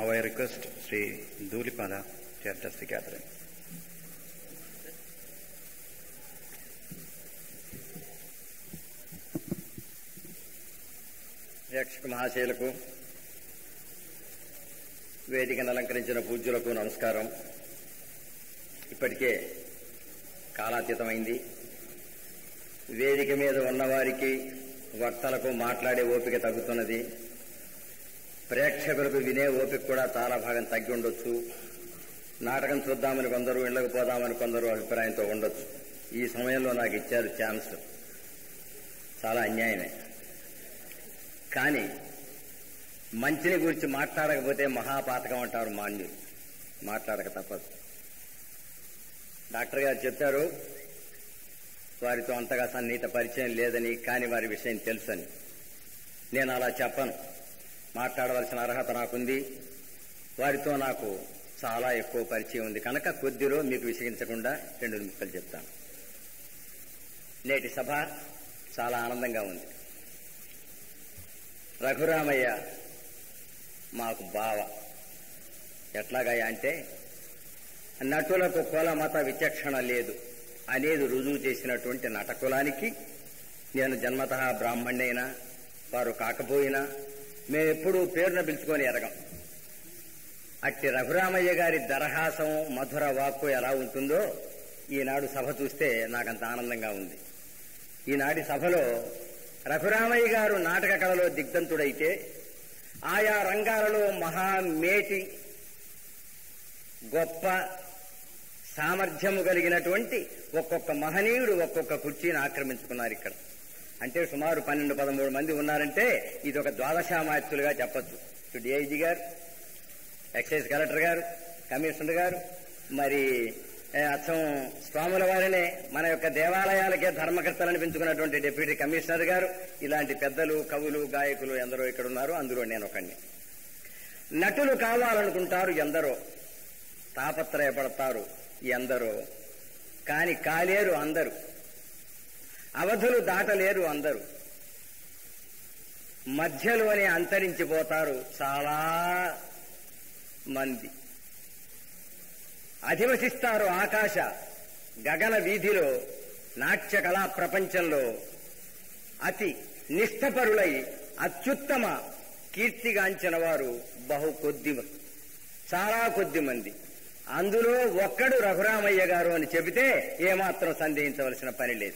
Now I request Sri Dhulipala to address the gathering. ప్రేక్షక మహాశయులకు వేదికను అలంకరించిన పూజ్యులకు నమస్కారం ఇప్పటికే కాలాతీతమైంది వేదిక మీద ఉన్నవారికి వక్తలకు మాట్లాడే ఓపిక తగ్గుతున్నది ప్రేక్షకులకు వినే ఓపిక కూడా చాలా భాగం తగ్గి ఉండొచ్చు నాటకం చూద్దామని కొందరు ఇళ్లకు పోదామని కొందరు అభిప్రాయంతో ఉండొచ్చు ఈ సమయంలో నాకు ఇచ్చారు ఛాన్స్ చాలా అన్యాయమే కానీ మంచిని గురించి మాట్లాడకపోతే మహాపాతకం అంటారు మాన్యులు మాట్లాడక తప్పదు డాక్టర్ గారు చెప్పారు వారితో అంతగా సన్నిహిత పరిచయం లేదని కానీ వారి విషయం తెలుసని నేను అలా చెప్పను మాట్లాడవలసిన అర్హత నాకుంది వారితో నాకు చాలా ఎక్కువ పరిచయం ఉంది కనుక కొద్దిలో మీకు విసిగించకుండా రెండు ముక్కలు చెప్తాను నేటి సభ చాలా ఆనందంగా ఉంది రఘురామయ్య మాకు బావ ఎట్లాగయ్యా అంటే నటులకు కుల మత విచక్షణ లేదు అనేది రుజువు చేసినటువంటి నటకులానికి నేను జన్మత బ్రాహ్మణ్యైనా వారు కాకపోయినా మేమెప్పుడూ పేరున పిలుచుకొని ఎరగం అట్టి రఘురామయ్య గారి దరహాసం మధుర వాక్కు ఎలా ఉంటుందో ఈనాడు సభ చూస్తే నాకంత ఆనందంగా ఉంది ఈనాటి సభలో రఘురామయ్య గారు నాటక కళలో దిగ్ధంతుడైతే ఆయా రంగాలలో మహామేటి గొప్ప సామర్థ్యము కలిగినటువంటి ఒక్కొక్క మహనీయుడు ఒక్కొక్క కుర్చీని ఆక్రమించుకున్నారు ఇక్కడ అంటే సుమారు పన్నెండు పదమూడు మంది ఉన్నారంటే ఇది ఒక ద్వాదశామాత్యులుగా చెప్పొచ్చు ఇటు డిఐజీ గారు ఎక్సైజ్ కలెక్టర్ గారు కమిషనర్ గారు మరి ఏ, అచ్చం స్వాముల వారినే మన యొక్క దేవాలయాలకే ధర్మకర్తలను పెంచుకున్నటువంటి డిప్యూటీ కమిషనర్ గారు ఇలాంటి పెద్దలు కవులు గాయకులు ఎందరో ఇక్కడ ఉన్నారు అందులో నేను ఒకడిని నటులు కావాలనుకుంటారు ఎందరో తాపత్రయపడతారు ఎందరో కాని కాలేరు అందరు అవధులు దాటలేరు అందరు మధ్యలోనే అంతరించిపోతారు చాలా మంది అధివసిస్తారు ఆకాశ గగన వీధిలో నాట్య కళా ప్రపంచంలో అతి నిష్ఠపరులై అత్యుత్తమ కీర్తిగాంచిన వారు బహు కొద్ది చాలా కొద్ది మంది అందులో ఒక్కడు రఘురామయ్య గారు అని చెబితే ఏమాత్రం సందేహించవలసిన పని లేదు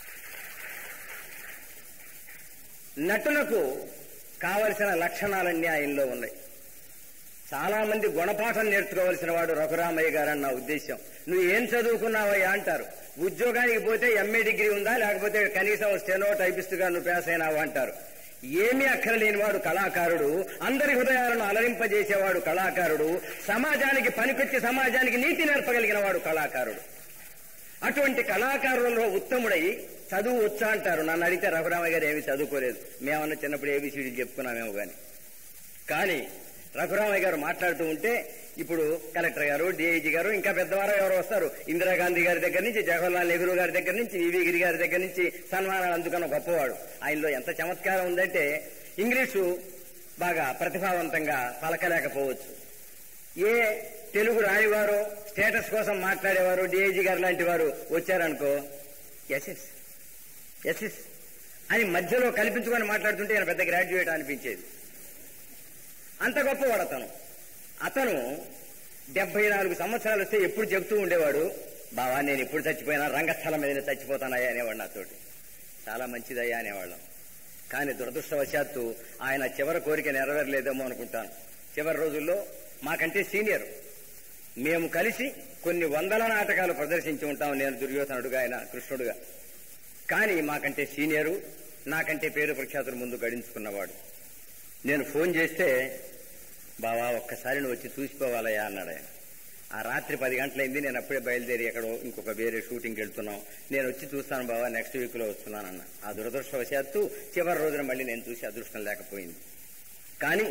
నటులకు కావలసిన లక్షణాలన్నీ ఆయనలో ఉన్నాయి చాలా మంది గుణపాఠం నేర్చుకోవలసిన వాడు రఘురామయ్య గారు అన్న ఉద్దేశం నువ్వు ఏం చదువుకున్నావయ్యా అంటారు ఉద్యోగానికి పోతే ఎంఏ డిగ్రీ ఉందా లేకపోతే కనీసం స్టెనో టైపిస్ట్గా నువ్వు పాస్ అయినావు అంటారు ఏమీ అక్కరలేని వాడు కళాకారుడు అందరి హృదయాలను అలరింపజేసేవాడు కళాకారుడు సమాజానికి పనికొచ్చి సమాజానికి నీతి నేర్పగలిగిన వాడు కళాకారుడు అటువంటి కళాకారులలో ఉత్తముడై చదువు వచ్చా అంటారు నన్ను అడిగితే రఘురామయ్య గారు ఏమీ చదువుకోలేదు మేమన్నా చిన్నప్పుడు ఏబిసిడి చెప్పుకున్నామేమో కానీ కానీ రఘురామయ్య గారు మాట్లాడుతూ ఉంటే ఇప్పుడు కలెక్టర్ గారు డిఐజీ గారు ఇంకా పెద్దవారు ఎవరు వస్తారు ఇందిరాగాంధీ గారి దగ్గర నుంచి జవహర్లాల్ నెహ్రూ గారి దగ్గర నుంచి వివి గిరి గారి దగ్గర నుంచి సన్మానాలు అందుకున్న గొప్పవాడు ఆయనలో ఎంత చమత్కారం ఉందంటే ఇంగ్లీషు బాగా ప్రతిభావంతంగా పలకలేకపోవచ్చు ఏ తెలుగు రానివారు స్టేటస్ కోసం మాట్లాడేవారు డిఐజీ గారు లాంటి వారు వచ్చారనుకో ఎస్ఎస్ ఎస్ఎస్ అని మధ్యలో కల్పించుకొని మాట్లాడుతుంటే ఈయన పెద్ద గ్రాడ్యుయేట్ అనిపించేది అంత గొప్పవాడు అతను అతను డెబ్బై నాలుగు సంవత్సరాలు వస్తే ఎప్పుడు చెబుతూ ఉండేవాడు బావా నేను ఎప్పుడు చచ్చిపోయినా రంగస్థలం మీద చచ్చిపోతానయ్యా అనేవాడు నాతోటి చాలా మంచిదయ్యా అనేవాళ్ళం కానీ దురదృష్టవశాత్తు ఆయన చివరి కోరిక నెరవేరలేదేమో అనుకుంటాను చివరి రోజుల్లో మాకంటే సీనియర్ మేము కలిసి కొన్ని వందల నాటకాలు ప్రదర్శించి ఉంటాం నేను దుర్యోధనుడుగా ఆయన కృష్ణుడుగా కానీ మాకంటే సీనియరు నాకంటే పేరు ప్రఖ్యాతులు ముందు గడించుకున్నవాడు నేను ఫోన్ చేస్తే బావా ఒక్కసారి నువ్వు వచ్చి చూసిపోవాలయ్యా అన్నాడు ఆయన ఆ రాత్రి పది గంటలైంది నేను అప్పుడే బయలుదేరి ఎక్కడో ఇంకొక వేరే షూటింగ్కి వెళ్తున్నాం నేను వచ్చి చూస్తాను బావా నెక్స్ట్ వీక్ లో వస్తున్నానన్న ఆ దురదృష్టవశాత్తు చివరి రోజున మళ్ళీ నేను చూసి అదృష్టం లేకపోయింది కానీ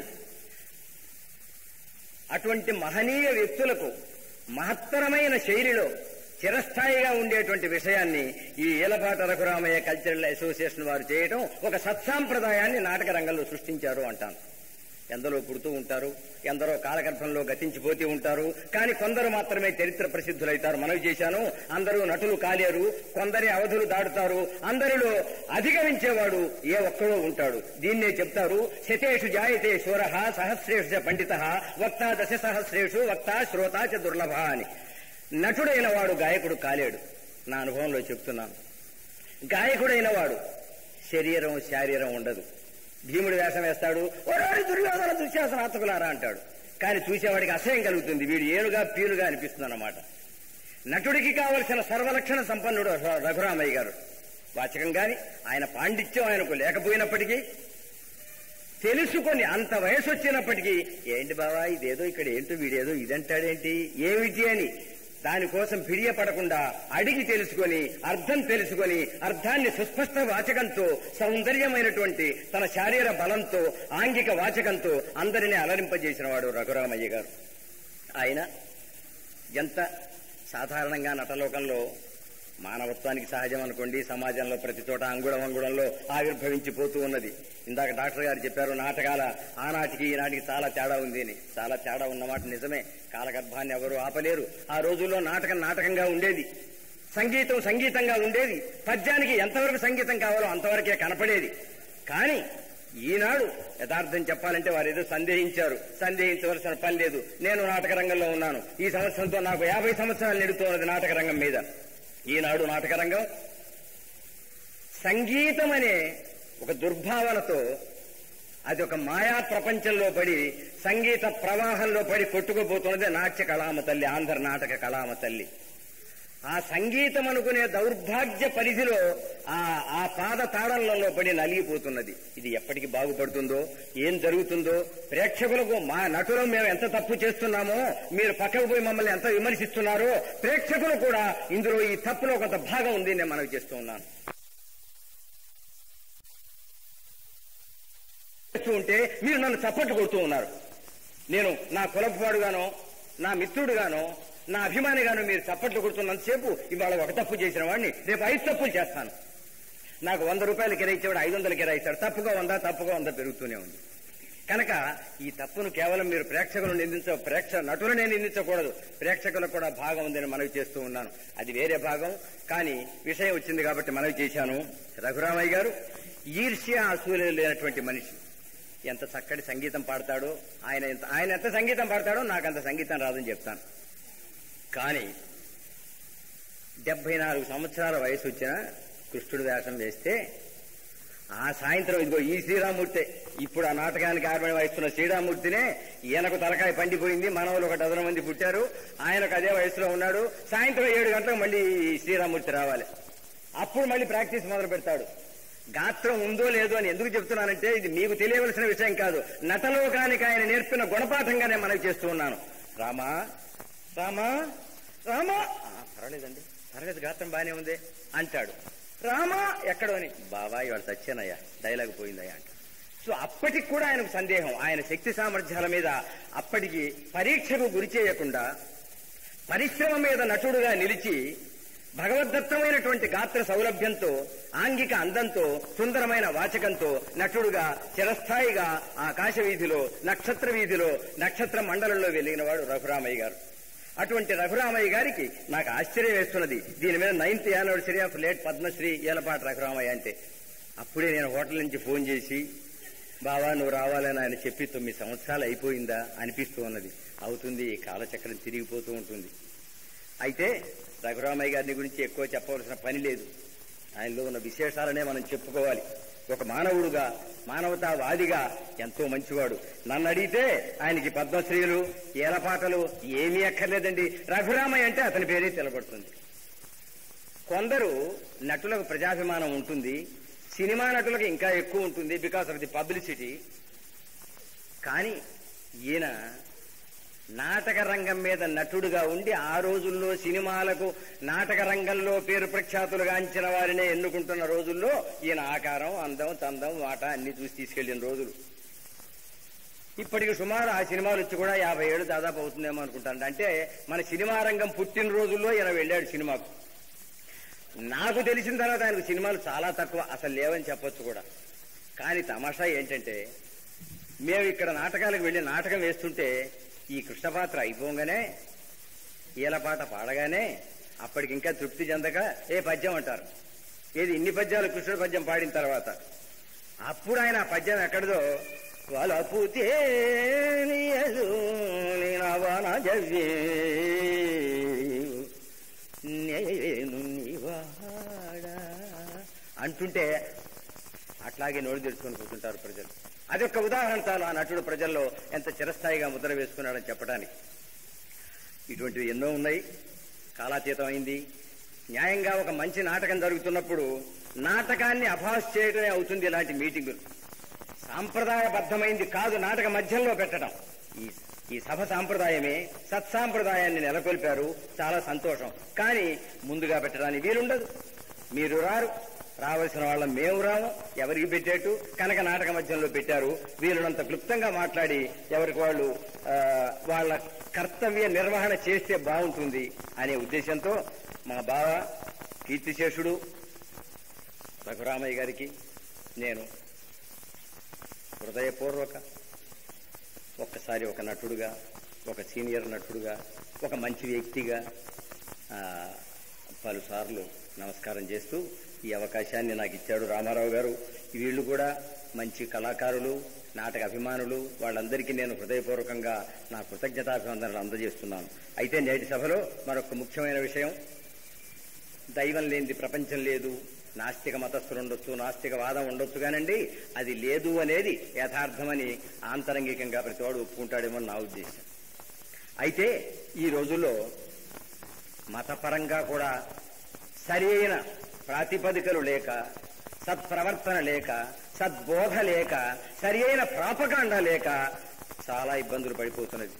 అటువంటి మహనీయ వ్యక్తులకు మహత్తరమైన శైలిలో చిరస్థాయిగా ఉండేటువంటి విషయాన్ని ఈ ఈలపాట రఘురామయ్య కల్చరల్ అసోసియేషన్ వారు చేయడం ఒక సత్సాంప్రదాయాన్ని నాటక రంగంలో సృష్టించారు అంటాను ఎందరో పుడుతూ ఉంటారు ఎందరో కాలగర్భంలో గతించిపోతూ ఉంటారు కానీ కొందరు మాత్రమే చరిత్ర ప్రసిద్ధులైతారు మనవి చేశాను అందరూ నటులు కాలేరు కొందరి అవధులు దాటుతారు అందరిలో అధిగమించేవాడు ఏ ఒక్కడో ఉంటాడు దీన్నే చెప్తారు శతేషు జాయతే శూర సహస్రేషు చ పండిత వక్త దశ సహస్రేషు వక్త శ్రోత చ దుర్లభ అని నటుడైన వాడు గాయకుడు కాలేడు నా అనుభవంలో చెప్తున్నాను గాయకుడైన వాడు శరీరం శారీరం ఉండదు భీముడు వేషం వేస్తాడు "ఓరోరి దుర్యోధన దుశ్శాసన ఆతకులారా అంటాడు కానీ చూసేవాడికి అసహ్యం కలుగుతుంది వీడు ఏనుగా పీనుగా అనిపిస్తుంది అన్నమాట నటుడికి కావలసిన సర్వలక్షణ సంపన్నుడు ర- రఘురామయ్య గారు వాచకం గాని ఆయన పాండిత్యం ఆయనకు లేకపోయినప్పటికీ తెలుసుకొని అంత వయసు వచ్చినప్పటికీ ఏంటి బావా ఇదేదో ఇక్కడ ఏంటో వీడేదో ఇదంటాడేంటి ఏమిటి అని దానికోసం పిడియపడకుండా అడిగి తెలుసుకొని అర్థం తెలుసుకొని అర్థాన్ని సుస్పష్ట వాచకంతో సౌందర్యమైనటువంటి తన శారీర బలంతో ఆంగిక వాచకంతో అందరినీ అలరింపజేసిన వాడు రఘురామయ్య గారు ఆయన ఎంత సాధారణంగా నటలోకంలో మానవత్వానికి సహజం అనుకోండి సమాజంలో ప్రతి చోట అంగుళం అంగుళంలో ఆవిర్భవించిపోతూ ఉన్నది ఇందాక డాక్టర్ గారు చెప్పారు నాటకాల ఆనాటికి ఈనాటికి చాలా తేడా ఉంది అని చాలా తేడా ఉన్నమాట నిజమే కాలగర్భాన్ని ఎవరు ఆపలేరు ఆ రోజుల్లో నాటకం నాటకంగా ఉండేది సంగీతం సంగీతంగా ఉండేది పద్యానికి ఎంతవరకు సంగీతం కావాలో అంతవరకే కనపడేది కానీ ఈనాడు యథార్థం చెప్పాలంటే వారు ఏదో సందేహించారు సందేహించవలసిన పని లేదు నేను నాటక రంగంలో ఉన్నాను ఈ సంవత్సరంతో నాకు యాభై సంవత్సరాలు నిడుతున్నది నాటక రంగం మీద ఈనాడు నాటక రంగం సంగీతం అనే ఒక దుర్భావనతో అది ఒక మాయా ప్రపంచంలో పడి సంగీత ప్రవాహంలో పడి కొట్టుకుపోతున్నది నాట్య కళామ తల్లి ఆంధ్ర నాటక కళామ తల్లి ఆ సంగీతం అనుకునే దౌర్భాగ్య పరిధిలో ఆ ఆ పాద తాళంలో పడి నలిగిపోతున్నది ఇది ఎప్పటికి బాగుపడుతుందో ఏం జరుగుతుందో ప్రేక్షకులకు మా నటులు మేము ఎంత తప్పు చేస్తున్నామో మీరు పక్కకు పోయి మమ్మల్ని ఎంత విమర్శిస్తున్నారో ప్రేక్షకులు కూడా ఇందులో ఈ తప్పులో కొంత భాగం ఉంది నేను మనవి చేస్తూ ఉన్నాను చేస్తూ ఉంటే మీరు నన్ను చప్పట్లు కొడుతూ ఉన్నారు నేను నా కులపువాడుగానో నా మిత్రుడుగానో నా అభిమానిగానో మీరు చప్పట్లు కొడుతున్నంతసేపు ఇవాళ ఒక తప్పు చేసిన వాడిని రేపు ఐదు తప్పులు చేస్తాను నాకు వంద రూపాయలు కిరాయిచ్చేవాడు ఐదు వందలు కిరాయిస్తాడు తప్పుగా ఉందా తప్పుగా ఉందా పెరుగుతూనే ఉంది కనుక ఈ తప్పును కేవలం మీరు ప్రేక్షకులను నిందించ ప్రేక్ష నటులనే నిందించకూడదు ప్రేక్షకులకు కూడా భాగం ఉందని మనవి చేస్తూ ఉన్నాను అది వేరే భాగం కానీ విషయం వచ్చింది కాబట్టి మనవి చేశాను రఘురామయ్య గారు ఈర్ష్య అసూలు లేనటువంటి మనిషి ఎంత చక్కటి సంగీతం పాడతాడో ఆయన ఎంత ఆయన ఎంత సంగీతం పాడతాడో నాకు అంత సంగీతం రాదని చెప్తాను కానీ డెబ్బై నాలుగు సంవత్సరాల వయసు వచ్చిన కృష్ణుడు వేషం వేస్తే ఆ సాయంత్రం ఇదిగో ఈ శ్రీరామూర్తే ఇప్పుడు ఆ నాటకానికి ఆర్మణి వహిస్తున్న శ్రీరామూర్తినే ఈయనకు తలకాయ పండిపోయింది మనవలు ఒక డజన్ మంది పుట్టారు ఆయనకు అదే వయసులో ఉన్నాడు సాయంత్రం ఏడు గంటలకు మళ్ళీ ఈ శ్రీరామూర్తి రావాలి అప్పుడు మళ్ళీ ప్రాక్టీస్ మొదలు పెడతాడు గాత్రం ఉందో లేదో అని ఎందుకు చెప్తున్నానంటే ఇది మీకు తెలియవలసిన విషయం కాదు నటలోకానికి ఆయన నేర్పిన గుణపాఠంగా నేను మనవి చేస్తూ ఉన్నాను రామా రామా రామా ఆ, పర్వాలేదండి పర్వాలేదు గాత్రం బానే ఉంది అంటాడు రామా ఎక్కడో అని బాబా ఇవాళ చచ్చానయ్యా డైలాగ్ పోయిందయ్యా అంట సో అప్పటికి కూడా ఆయనకు సందేహం ఆయన శక్తి సామర్థ్యాల మీద అప్పటికి పరీక్షకు గురి చేయకుండా పరిశ్రమ మీద నటుడుగా నిలిచి భగవద్దత్తమైనటువంటి గాత్ర సౌలభ్యంతో ఆంగిక అందంతో సుందరమైన వాచకంతో నటుడుగా చిరస్థాయిగా ఆకాశ వీధిలో నక్షత్ర వీధిలో నక్షత్ర మండలంలో వెలిగిన వాడు రఘురామయ్య గారు అటువంటి రఘురామయ్య గారికి నాకు ఆశ్చర్యం వేస్తున్నది దీని మీద ninth anniversary of late Padmashri Elapati Raghuramaiah అంటే అప్పుడే నేను హోటల్ నుంచి ఫోన్ చేసి బావా నువ్వు రావాలని ఆయన చెప్పి తొమ్మిది సంవత్సరాలు అయిపోయిందా అనిపిస్తూ ఉన్నది అవుతుంది ఈ కాలచక్రం తిరిగిపోతూ ఉంటుంది అయితే రఘురామయ్య గారిని గురించి ఎక్కువ చెప్పవలసిన పని లేదు ఆయనలో ఉన్న విశేషాలనే మనం చెప్పుకోవాలి ఒక మానవుడుగా మానవతావాదిగా ఎంతో మంచివాడు నన్ను అడిగితే ఆయనకి పద్మశ్రీలు ఏలపాటలు ఏమీ అక్కర్లేదండి రఘురామయ్య అంటే అతని పేరే తెలబడుతుంది కొందరు నటులకు ప్రజాభిమానం ఉంటుంది సినిమా నటులకు ఇంకా ఎక్కువ ఉంటుంది బికాస్ ఆఫ్ ది పబ్లిసిటీ కానీ ఈయన నాటక రంగం మీద నటుడుగా ఉండి ఆ రోజుల్లో సినిమాలకు నాటక రంగంలో పేరు ప్రఖ్యాతులుగాంచిన వారినే ఎన్నుకుంటున్న రోజుల్లో ఈయన ఆకారం అందం తందం మాట అన్ని చూసి తీసుకెళ్లిన రోజులు ఇప్పటికి సుమారు ఆ సినిమాలు వచ్చి కూడా యాభై ఏళ్ళు దాదాపు అవుతుందేమో అనుకుంటాను అంటే మన సినిమా రంగం పుట్టిన రోజుల్లో ఈయన వెళ్ళాడు సినిమాకు నాకు తెలిసిన తర్వాత ఆయనకు సినిమాలు చాలా తక్కువ అసలు లేవని చెప్పొచ్చు కూడా కానీ తమాషా ఏంటంటే మేము ఇక్కడ నాటకాలకు వెళ్ళి నాటకం వేస్తుంటే ఈ కృష్ణ పాత్ర అయిపోగానే ఈలపాట పాడగానే అప్పటికి ఇంకా తృప్తి చెందక ఏ పద్యం అంటారు ఏది ఇన్ని పద్యాలు కృష్ణుడు పద్యం పాడిన తర్వాత అప్పుడు ఆయన ఆ పద్యం ఎక్కడిదో వలపు తేలియదు నినవన జవ్వే నేను నివాడ అంటుంటే అట్లాగే నోరు తెరుచుకొని కూర్చుంటారు ప్రజలు అదొక ఉదాహరణ చాలు ఆ నటుడు ప్రజల్లో ఎంత చిరస్థాయిగా ముద్ర వేసుకున్నాడని చెప్పడానికి ఇటువంటివి ఎన్నో ఉన్నాయి కాలాతీతం అయింది న్యాయంగా ఒక మంచి నాటకం జరుగుతున్నప్పుడు నాటకాన్ని అభాస్ చేయడమే అవుతుంది ఇలాంటి మీటింగులు సాంప్రదాయబద్ధమైంది కాదు నాటక మధ్యంలో పెట్టడం ఈ ఈ సభ సాంప్రదాయమే సత్సాంప్రదాయాన్ని నెలకొల్పారు చాలా సంతోషం కానీ ముందుగా పెట్టడానికి వీలుండదు మీరు రారు రావాల్సిన వాళ్ళం మేము రాము ఎవరికి పెట్టేట్టు కనుక నాటక మధ్యంలో పెట్టారు వీళ్ళనంత క్లుప్తంగా మాట్లాడి ఎవరికి వాళ్ళు ఆ, వాళ్ళ కర్తవ్య నిర్వహణ చేస్తే బాగుంటుంది అనే ఉద్దేశంతో మా బావ కీర్తిశేషుడు రఘురామయ్య గారికి నేను హృదయపూర్వక ఒక్కసారి ఒక నటుడుగా ఒక సీనియర్ నటుడుగా ఒక మంచి వ్యక్తిగా ఆ, పలుసార్లు నమస్కారం చేస్తూ ఈ అవకాశాన్ని నాకు ఇచ్చాడు రామారావు గారు వీళ్ళు కూడా మంచి కళాకారులు నాటక అభిమానులు వాళ్ళందరికీ నేను హృదయపూర్వకంగా నా కృతజ్ఞతాభివందనలు అందజేస్తున్నాను అయితే నేటి సభలో మరొక ముఖ్యమైన విషయం దైవం లేనిది ప్రపంచం లేదు నాస్తిక మతస్థులు ఉండొచ్చు నాస్తిక వాదం ఉండొచ్చు కానండి అది లేదు అనేది యథార్థమని ఆంతరంగికంగా ప్రతివాడు ఒప్పుకుంటాడేమో నా ఉద్దేశం అయితే ఈ రోజుల్లో మతపరంగా కూడా సరి అయిన ప్రాతిపదికలు లేక సత్ప్రవర్తన లేక సద్బోధ లేక సరి అయిన ప్రాపకాండ లేక చాలా ఇబ్బందులు పడిపోతున్నది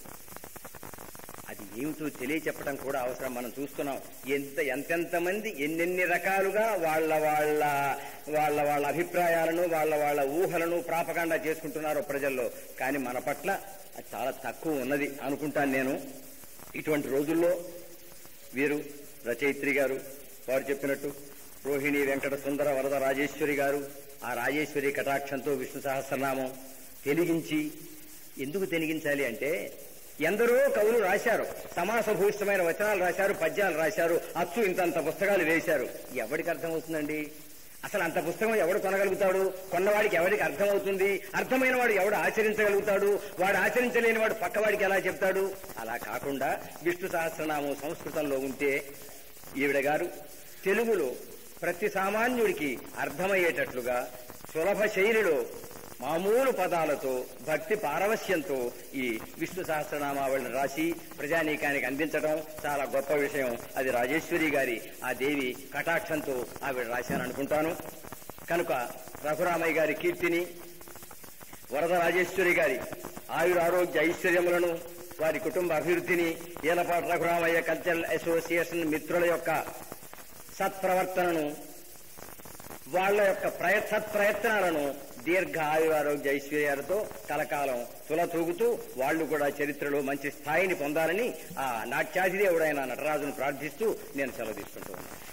అది ఏమిటో తెలియచెప్పడం కూడా అవసరం మనం చూస్తున్నాం ఎంత ఎంతెంత మంది ఎన్నెన్ని రకాలుగా వాళ్ళ వాళ్ళ వాళ్ళ వాళ్ళ అభిప్రాయాలను వాళ్ళ వాళ్ళ ఊహలను ప్రాపకాండా చేసుకుంటున్నారో ప్రజల్లో కానీ మన పట్ల అది చాలా తక్కువ ఉన్నది అనుకుంటాను నేను ఇటువంటి రోజుల్లో వీరు రచయిత్రి గారు వారు చెప్పినట్టు రోహిణి వెంకట సుందర వరద రాజేశ్వరి గారు ఆ రాజేశ్వరి కటాక్షంతో విష్ణు సహస్రనామం తెలిగించి ఎందుకు తెలిగించాలి అంటే ఎందరో కవులు రాశారు సమాసభూషితమైన వచనాలు రాశారు పద్యాలు రాశారు అచ్చు ఇంతంత పుస్తకాలు వేశారు ఎవరికి అర్థమవుతుందండి అసలు అంత పుస్తకం ఎవడు కొనగలుగుతాడు కొన్నవాడికి ఎవరికి అర్థమవుతుంది అర్థమైన వాడు ఎవడు ఆచరించగలుగుతాడు వాడు ఆచరించలేని వాడు పక్కవాడికి ఎలా చెప్తాడు అలా కాకుండా విష్ణు సహస్రనామం సంస్కృతంలో ఉంటే ఈవిడ గారు తెలుగులో ప్రతి సామాన్యుడికి అర్థమయ్యేటట్లుగా సులభ శైలిలో మామూలు పదాలతో భక్తి పారవస్యంతో ఈ విష్ణు సహస్రనామావళిని రాసి ప్రజానీకానికి అందించడం చాలా గొప్ప విషయం అది రాజేశ్వరి గారి ఆ దేవి కటాక్షంతో ఆవిడ రాశాను అనుకుంటాను కనుక రఘురామయ్య గారి కీర్తిని వరద రాజేశ్వరి గారి ఆయుర ఆరోగ్య ఐశ్వర్యములను వారి కుటుంబ అభివృద్ధిని ఈలపాటి రఘురామయ్య కల్చరల్ అసోసియేషన్ మిత్రుల యొక్క సత్ప్రవర్తనను వాళ్ళ యొక్క ప్రయ సత్ప్రయత్నాలను దీర్ఘ ఆయురారోగ్య ఐశ్వర్యాలతో కలకాలం తులతూగుతూ వాళ్ళు కూడా చరిత్రలో మంచి స్థాయిని పొందాలని ఆ నాట్యాధిదేవుడైన నటరాజును ప్రార్థిస్తూ నేను సెలవు తీసుకుంటూ ఉన్నాను